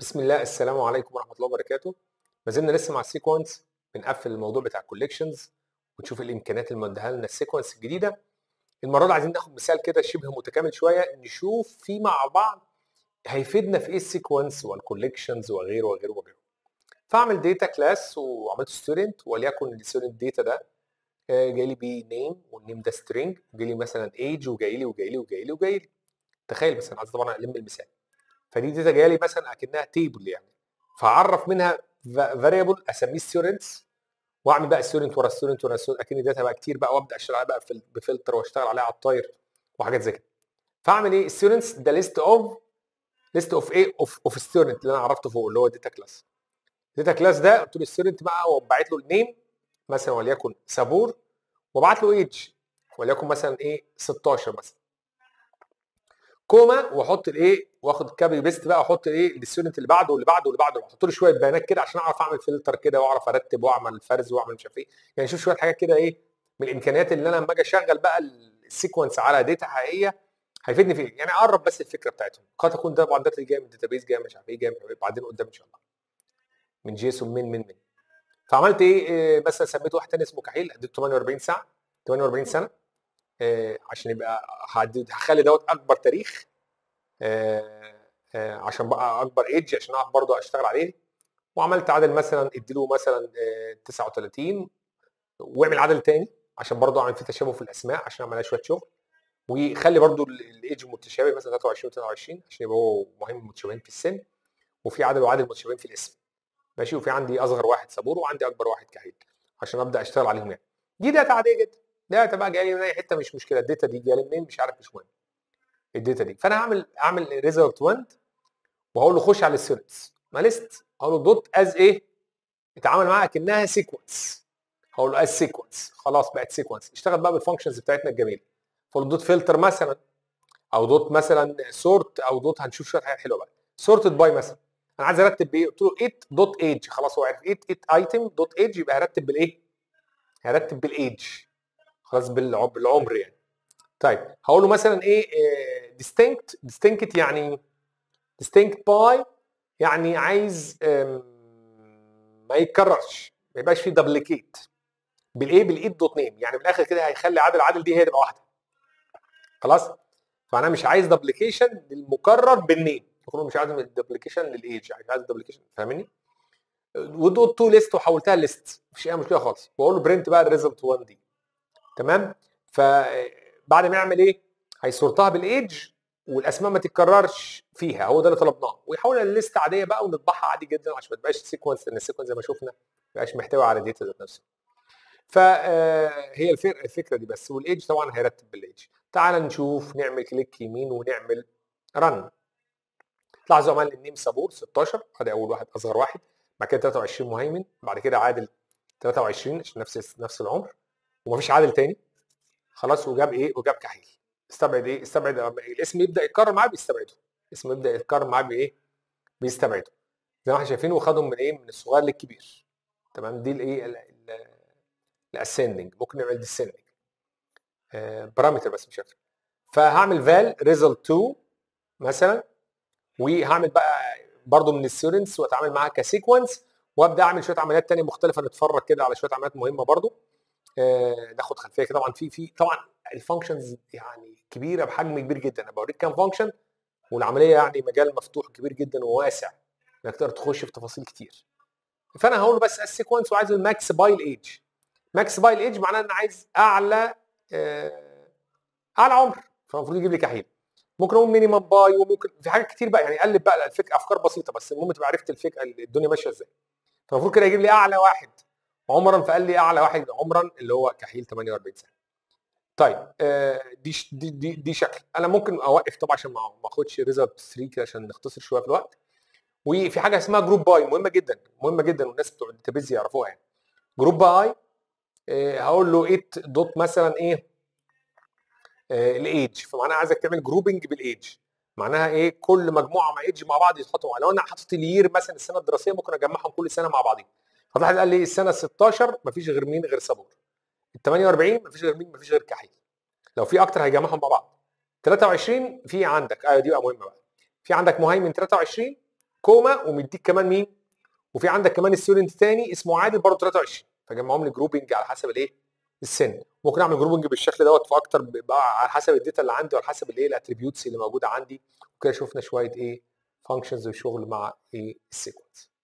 بسم الله السلام عليكم ورحمه الله وبركاته ما زلنا لسه مع السيكونس بنقفل الموضوع بتاع الكوليكشنز ونشوف الامكانيات اللي مديها لنا السيكونس الجديده المره دي عايزين ناخد مثال كده شبه متكامل شويه نشوف فيه مع بعض هيفيدنا في ايه السيكونس والكوليكشنز وغيره وغيره وغيره فاعمل داتا كلاس وعملت ستودنت وليكن الستودنت داتا ده آه، جاي لي بيه نيم والنيم ده سترينج وجاي لي مثلا ايج وجاي لي وجاي لي وجاي لي وجاي لي تخيل بس انا عايز طبعا الم المثال فدي داتا جايه لي مثلا اكنها تيبل يعني فاعرف منها فاريبل اسميه ستودنتس واعمل بقى ستودنت ورا ستودنت ورا ستودنت اكن داتا بقى كتير بقى وابدا اشتغل عليها بقى في- بفلتر واشتغل عليها على الطاير وحاجات زي كده فاعمل ايه ستودنتس ده ليست اوف ليست اوف ايه اوف اوف ستودنت اللي انا عرفته فوق اللي هو داتا كلاس داتا كلاس ده قلت له ستودنت بقى وبعت له النيم مثلا وليكن سابور وابعت له ايج وليكن مثلا ايه 16 مثلا كوما واحط الايه واخد كابي بيست بقى واحط ايه الستودنت اللي بعده واللي بعده واللي بعده واحط له شويه بيانات كده عشان اعرف اعمل فلتر كده واعرف ارتب واعمل فرز واعمل مش عارف ايه يعني شوف شويه حاجات كده ايه من الامكانيات اللي انا لما اجي اشغل بقى السيكونس على داتا حقيقيه هيفيدني في ايه؟ يعني اقرب بس الفكره بتاعتهم قد تكون ده طبعا داتا جايه من داتابيز جايه مش عارف ايه جايه مش عارف ايه بعدين قدام ان شاء الله من جيسون من من من فعملت ايه إيه، مثلا سميت واحد تاني اسمه كحيل اديته 48 ساعه 48 سنه إيه، عشان يبقى هعدد- هخلي دوت اكبر تاريخ آه، آه، عشان بقى اكبر ايدج عشان اعرف برضه اشتغل عليه وعملت عدد مثلا اديله مثلا آه، 39 واعمل عدد تاني عشان برضه اعمل فيه تشابه في الاسماء عشان اعمل عليه شويه شغل وخلي برضه الايدج متشابه مثلا 23 23 عشان يبقى هو مهم متشابهين في السن وفي عدد وعدد متشابهين في الاسم ماشي وفي عندي اصغر واحد سابور وعندي اكبر واحد كحيل عشان ابدا اشتغل عليهم يعني دي داتا عاديه جدا داتا بقى جايه لي من اي حته مش مشكله الداتا دي جايه لي منين مش عارف مش مهم الداتا دي فانا هعمل اعمل ريزلت وند وهقول له خش على السيرتس ما ليست هقول له دوت از ايه اتعامل معاها كانها سيكونس هقول له از سيكونس خلاص بقت سيكونس اشتغل بقى بالفانكشنز بتاعتنا الجميله فقول له دوت فلتر مثلا او دوت مثلا سورت او دوت هنشوف شويه حاجات حلوه بقى سورتد باي مثلا انا عايز ارتب بايه قلت له 8 دوت ايج خلاص هو عرف 8 8 ايتم دوت ايج يبقى هرتب بالايه هرتب بالايج خلاص بالع- بالعمر يعني طيب هقول له مثلا ايه ديستنكت ديستنكت يعني ديستنكت باي يعني عايز آم، ما يتكررش ما يبقاش فيه دبليكيت بالايه بالايد دوت نيم يعني من الاخر كده هيخلي عادل عادل دي هي تبقى واحده خلاص فانا مش عايز دبليكيشن للمكرر بالنيم يكون مش عايز دبليكيشن للايج يعني عايز دبليكيشن فاهمني ودوت تو ليست وحولتها ليست مفيش اي مشكله خالص واقول له برنت بقى الريزلت 1 دي تمام فبعد ما يعمل ايه هيصورتها بالايدج والاسماء ما تتكررش فيها هو ده اللي طلبناه ويحولها لليست عاديه بقى ونطبعها عادي جدا عشان ما تبقاش سيكونس لان السيكونس زي ما شفنا ما يبقاش محتوي على داتا ذات نفسه فهي الفكره دي بس والايدج طبعا هيرتب بالايدج تعال نشوف نعمل كليك يمين ونعمل رن لاحظوا عمل النيم سابور 16 ادي اول واحد اصغر واحد بعد كده 23 مهيمن بعد كده عادل 23 عشان نفس نفس العمر ومفيش عادل تاني خلاص وجاب ايه وجاب كحيل استبعد ايه استبعد لما الاسم يبدا يتكرر معاه بيستبعده الاسم يبدا يتكرر معاه بايه بيستبعده زي ما احنا شايفين وخدهم من ايه من الصغير للكبير تمام دي الايه الاسندنج ممكن نعمل ديسندنج بارامتر بس مش اكتر فهعمل فال ريزلت 2 مثلا وهعمل بقى برضو من الستودنتس واتعامل معاها كسيكونس وابدا اعمل شويه عمليات تانية مختلفه نتفرج كده على شويه عمليات مهمه برضو آه، ناخد خلفيه كده طبعا في في طبعا الفانكشنز يعني كبيره بحجم كبير جدا انا بوريك كام فانكشن والعمليه يعني مجال مفتوح كبير جدا وواسع انك تقدر تخش في تفاصيل كتير فانا هقول له بس السيكونس وعايز الماكس باي الايدج ماكس باي الايدج معناه ان انا عايز اعلى آه، اعلى عمر فالمفروض يجيب لي كحيل ممكن اقول مينيمم باي وممكن في حاجات كتير بقى يعني قلب بقى الفكره افكار بسيطه بس المهم تبقى عرفت الفكره الدنيا ماشيه ازاي فالمفروض كده يجيب لي اعلى واحد عمرا فقال لي اعلى واحد عمرا اللي هو كحيل 48 سنه طيب آه، دي ش- دي دي, دي شكل انا ممكن اوقف طبعا عشان ما ما اخدش ريزلت 3 كده عشان نختصر شويه في الوقت وفي حاجه اسمها جروب باي مهمه جدا مهمه جدا والناس بتوع الداتابيز يعرفوها يعني جروب باي آه، هقول له 8 دوت مثلا ايه الايدج فمعناها عايزك تعمل جروبنج بالايدج معناها ايه كل مجموعه مع ايدج مع بعض يتحطوا مع لو انا حاطط اليير مثلا السنه الدراسيه ممكن اجمعهم كل سنه مع بعضين فواحد قال لي السنه 16 مفيش غير مين غير صابور ال 48 مفيش غير مين مفيش غير كحيل لو في اكتر هيجمعهم مع بعض 23 في عندك ايوه دي بقى مهمه بقى في عندك مهيمن 23 كوما ومديك كمان مين وفي عندك كمان ستودنت تاني اسمه عادل برضه 23 فجمعهم لي جروبنج على حسب الايه السن ممكن اعمل جروبنج بالشكل دوت في اكتر بقى على حسب الداتا اللي عندي وعلى حسب الايه الاتريبيوتس اللي موجوده عندي وكده شفنا شويه ايه فانكشنز وشغل مع ايه السيكونس